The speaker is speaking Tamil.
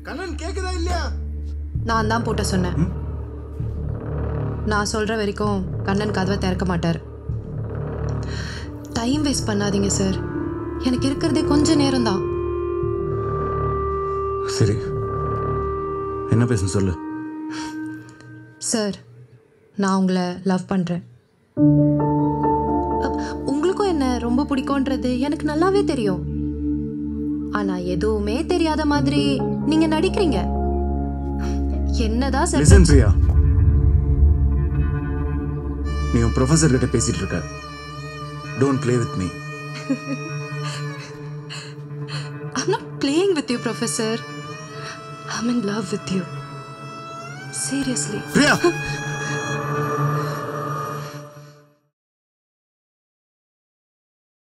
கண்ணன் கேக்குதா இல்லையா நான் தான் பூட்ட சொன்னேன் நான் சொல்ற வரைக்கும் கண்ணன் கதவை திறக்க மாட்டார் டைம் வேஸ்ட் பண்ணாதீங்க சார் எனக்கு இருக்கிறதே கொஞ்ச நேரம் தான் சரி என்ன பேசணும் சொல்லு சார் நான் உங்களை லவ் பண்ணுறேன் உங்களுக்கும் என்ன ரொம்ப பிடிக்கும்ன்றது எனக்கு நல்லாவே தெரியும் ஆனால் எதுவுமே தெரியாத மாதிரி நீங்கள் நடிக்கிறீங்க என்னதான் சார் லிசன் பிரியா நீ உன் ப்ரொஃபசர் கிட்ட பேசிட்டு இருக்க don't play with me I'm not playing with you, Professor. I'm in love with you. Seriously. Priya